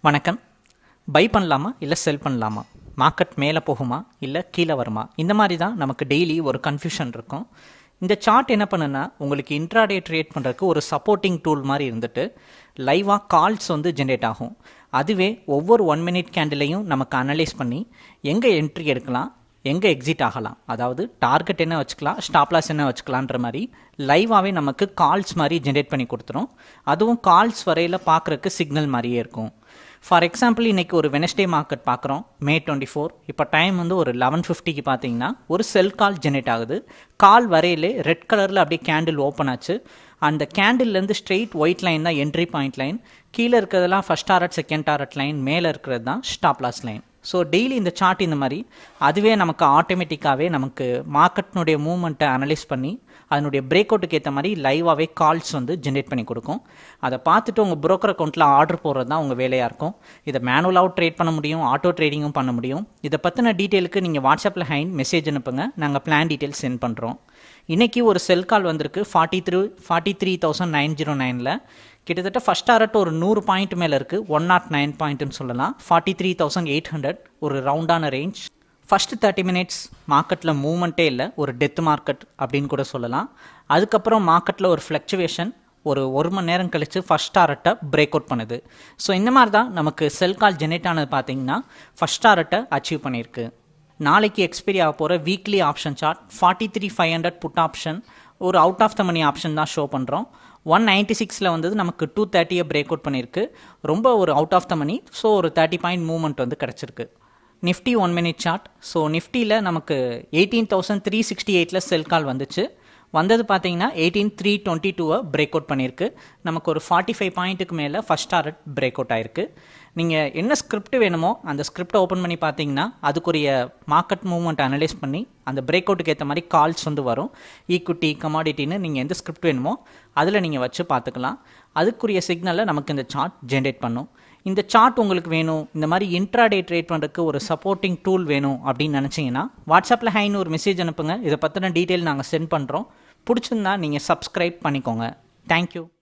வணக்கம் பை பண்ணலாமா இல்லை செல் பண்ணலாமா மார்க்கெட் மேலே போகுமா இல்லை கீழே வருமா இந்த மாதிரி தான் நமக்கு டெய்லி ஒரு கன்ஃபியூஷன் இருக்கும் இந்த சார்ட் என்ன பண்ணுன்னா உங்களுக்கு இன்ட்ராடே ட்ரேட் பண்ணுறதுக்கு ஒரு சப்போர்ட்டிங் டூல் மாதிரி இருந்துட்டு லைவாக கால்ஸ் வந்து ஜென்ரேட் ஆகும் அதுவே ஒவ்வொரு ஒன் மினிட் கேண்டிலையும் நமக்கு அனலைஸ் பண்ணி எங்கே என்ட்ரி எடுக்கலாம் எங்கே எக்ஸிட் ஆகலாம் அதாவது டார்கெட் என்ன வச்சுக்கலாம் ஸ்டாப்லாஸ் என்ன வச்சுக்கலான்ற மாதிரி லைவாகவே நமக்கு கால்ஸ் மாதிரி ஜென்ரேட் பண்ணி கொடுத்துரும் அதுவும் கால்ஸ் வரையில் பார்க்குறக்கு சிக்னல் மாதிரியே இருக்கும் ஃபார் எக்ஸாம்பிள் இன்றைக்கி ஒரு வெனஸ்டே மார்க்கெட் பார்க்குறோம் மே டுவெண்ட்டி ஃபோர் இப்போ டைம் வந்து ஒரு லெவன் ஃபிஃப்டிக்கு பார்த்தீங்கன்னா ஒரு செல் கால் ஜென்ரேட் ஆகுது கால் வரையிலே ரெட் கலரில் அப்படியே கேண்டில் ஓப்பன் ஆச்சு அந்த கேண்டில்லேருந்து ஸ்ட்ரெயிட் ஒயிட் லைன் தான் என்ட்ரி பாயிண்ட் லைன் கீழே இருக்கிறதெல்லாம் first target second target line மேலே இருக்கிறது தான் stop loss line so daily இந்த சார்ட் இந்த மாதிரி அதுவே நமக்கு ஆட்டோமேட்டிக்காகவே நமக்கு மார்க்கெட்னுடைய மூவ்மெண்ட்டை அனலைஸ் பண்ணி அதனுடைய பிரேக் அவுட்டுக்கு ஏற்ற மாதிரி லைவாகவே கால்ஸ் வந்து ஜென்ரேட் பண்ணி கொடுக்கும் அதை பார்த்துட்டு உங்கள் broker அக்கௌண்ட்டில் ஆர்டர் போடுறது தான் உங்கள் வேலையாக இருக்கும் இதை மேனுவலாகவும் ட்ரேட் பண்ண முடியும் ஆட்டோ ட்ரேடிங்கும் பண்ண முடியும் இதை பற்றின டீட்டெயிலுக்கு நீங்கள் வாட்ஸ்அப்பில் ஹைன் மெசேஜ் அனுப்புங்க நாங்கள் பிளான் டீட்டெயில்ஸ் சென்ட் பண்ணுறோம் இன்றைக்கி ஒரு செல் கால் வந்திருக்கு forty three forty three thousand nine zero நைனில் கிட்டத்தட்ட ஃபஸ்ட் டாரட் ஒரு நூறு பாயிண்ட் மேலே இருக்குது ஒன் நாட் நைன் பாயிண்ட்னு சொல்லலாம் forty three thousand eight hundred ஒரு ரவுண்டான ரேஞ்ச் ஃபஸ்ட்டு தேர்ட்டி மினிட்ஸ் மார்க்கெட்டில் மூவ்மெண்ட்டே இல்லை ஒரு டெத் மார்க்கெட் அப்படின்னு கூட சொல்லலாம் அதுக்கப்புறம் மார்க்கெட்டில் ஒரு ஃப்ளக்சுவேஷன் ஒரு ஒரு மணி நேரம் கழித்து ஃபஸ்ட் டாரட்டை பிரேக் அவுட் பண்ணுது ஸோ இந்த மாதிரி தான் நமக்கு செல் கால் ஜெனரேட் ஆனது பார்த்தீங்கன்னா ஃபஸ்ட் டாரட்டை அச்சீவ் பண்ணியிருக்கு நாளைக்கு எக்ஸ்பைரி ஆக போகிற weekly option chart forty three five hundred put option ஒரு out of the money option தான் ஷோ பண்ணுறோம் ஒன் நைன்ட்டி சிக்ஸில் வந்தது நமக்கு டூ தேர்ட்டியை பிரேக் அவுட் பண்ணியிருக்கு ரொம்ப ஒரு out of the money so ஒரு தேர்ட்டி பாயிண்ட் மூவ்மெண்ட் வந்து கிடச்சிருக்கு Nifty one minute chart so நிஃப்டியில் நமக்கு எயிட்டீன் தௌசண்ட் த்ரீ சிக்ஸ்டி எயிட்டில் செல் கால் வந்துச்சு வந்தது பார்த்தீங்கன்னா எயிட்டீன் த்ரீ டுவெண்ட்டி டூவை பிரேக் அவுட் பண்ணியிருக்கு நமக்கு ஒரு ஃபார்ட்டி ஃபைவ் பாயிண்ட்டுக்கு மேலே ஃபஸ்ட் டாரட் பிரேக் அவுட் ஆயிருக்கு நீங்கள் என்ன ஸ்கிரிப்ட் வேணுமோ அந்த ஸ்கிரிப்டை ஓப்பன் பண்ணி பார்த்தீங்கன்னா அதுக்குரிய மார்க்கெட் மூவ்மெண்ட் அனலைஸ் பண்ணி அந்த பிரேக் அவுட்டுக்கு ஏற்ற மாதிரி கால்ஸ் வந்து வரும் ஈக்விட்டி கமாடிட்டின்னு நீங்கள் எந்த ஸ்கிரிப்ட் வேணுமோ அதில் நீங்கள் வச்சு பார்த்துக்கலாம் அதுக்குரிய சிக்னலை நமக்கு இந்த சார்ட் ஜென்ரேட் பண்ணும் இந்த சார்ட் உங்களுக்கு வேணும் இந்த மாதிரி இன்ட்ராடே ட்ரேட் பண்ணுறதுக்கு ஒரு சப்போர்ட்டிங் டூல் வேணும் அப்படின்னு நினச்சிங்கன்னா வாட்ஸ்அப்பில் ஹைன்னு ஒரு மெசேஜ் அனுப்புங்க இதை பற்றின டீட்டெயில் நாங்கள் சென்ட் பண்ணுறோம் பிடிச்சிருந்தா நீங்கள் சப்ஸ்கிரைப் பண்ணிக்கோங்க தேங்க்யூ